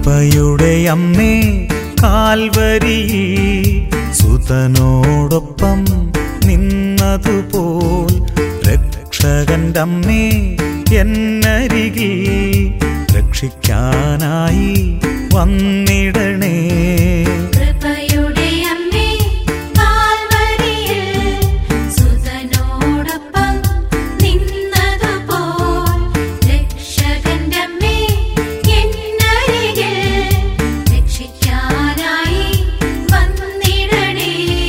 കൃപയുടെ അമ്മേ കാൽവരി സുതനോടൊപ്പം നിന്നതുപോൽ രക്ഷകന്റെ അമ്മേ എന്നരികിൽ രക്ഷിക്കാനായി വന്നിടണേ കൃപയുടെ അമ്മേ കാൽവരിയിൽ സുതനോടൊപ്പം നിന്നതുപോൽ രക്ഷകന്റെ അമ്മേ എന്നരികിൽ രക്ഷിക്കാനായി വന്നിടണേ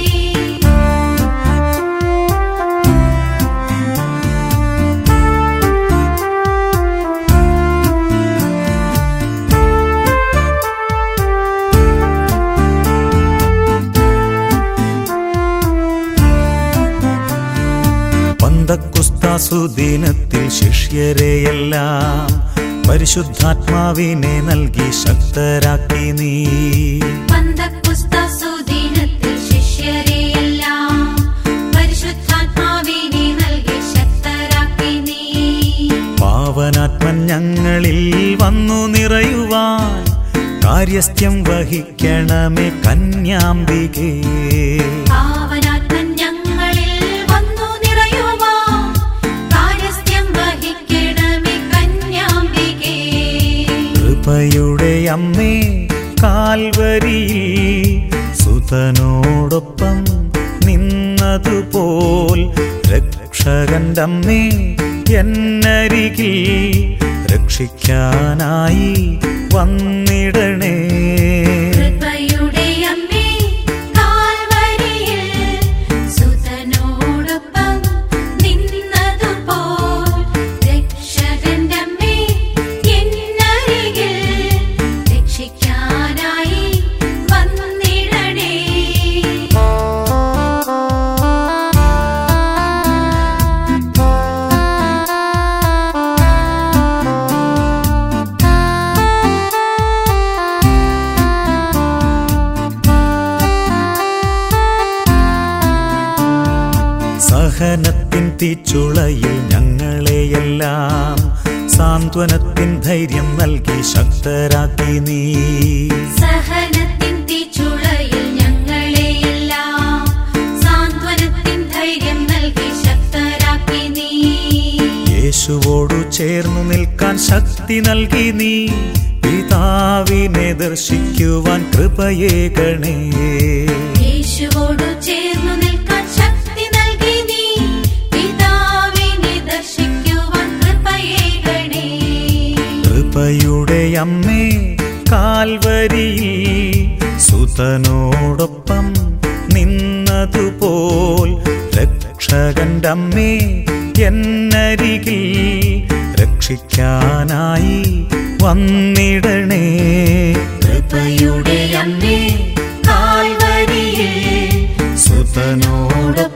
പന്തക്കുസ്താസു ദിനത്തിൽ ശിഷ്യരെയെല്ലാം പരിശുദ്ധാത്മാവിനെ നൽകി ശക്തരാക്കി നീ പന്തക്കുസ്തസുദിനത്തിൽ ശിഷ്യരെയെല്ലാം പരിശുദ്ധാത്മാവിനെ നൽകി ശക്തരാക്കി നീ പാവനാത്മൻ ഞങ്ങളിൽ വന്നു നിറയുവാൻ കാര്യസ്ഥ്യം വഹിക്കണമേ കന്യാംബികേ പാവനാത്മൻ ഞങ്ങളിൽ വന്നു നിറയുവാൻ കാര്യസ്ഥ്യം വഹിക്കണമേ കന്യാംബികേ കൃപയുടെ അമ്മേ കാൽവരിയിൽ സുതനോടൊപ്പം നിന്നതുപോൽ രക്ഷകന്റെ അമ്മേ എന്നരികിൽ രക്ഷിക്കാനായി വന്നിടണേ കൃപയുടെ അമ്മേ കാൽവരിയിൽ സുതനോടൊപ്പം നിന്നതുപോൽ രക്ഷകന്റെ അമ്മേ എന്നരികിൽ രക്ഷിക്കാനായി വന്നിടണേ സഹനത്തിൻ തീച്ചുളയിൽ ഞങ്ങളെയെല്ലാം സാന്ത്വനത്തിൻ ധൈര്യം നൽകി ശക്തരാക്കി നീ സഹനത്തിൻ തീച്ചുളയിൽ ഞങ്ങളെയെല്ലാം സാന്ത്വനത്തിൻ ധൈര്യം നൽകി ശക്തരാക്കി നീ യേശുവോടു ചേർന്നു നിൽക്കാൻ ശക്തി നൽകി നീ പിതാവിനെ ദർശിക്കുവാൻ കൃപയേകണേ യേശുവോടു ചേർന്നു നിൽക്കാൻ ശക്തി നൽകി നീ പിതാവിനെ ദർശിക്കുവാൻ കൃപയേകണേ കൃപയുടെ അമ്മേ കാൽവരിയിൽ സുതനോടൊപ്പം നിന്നതുപോൽ രക്ഷകന്റെ അമ്മേ എന്നരികിൽ രക്ഷിക്കാനായി വന്നിടണേ കൃപയുടെ അമ്മേ കാൽവരിയിൽ സുതനോടൊപ്പം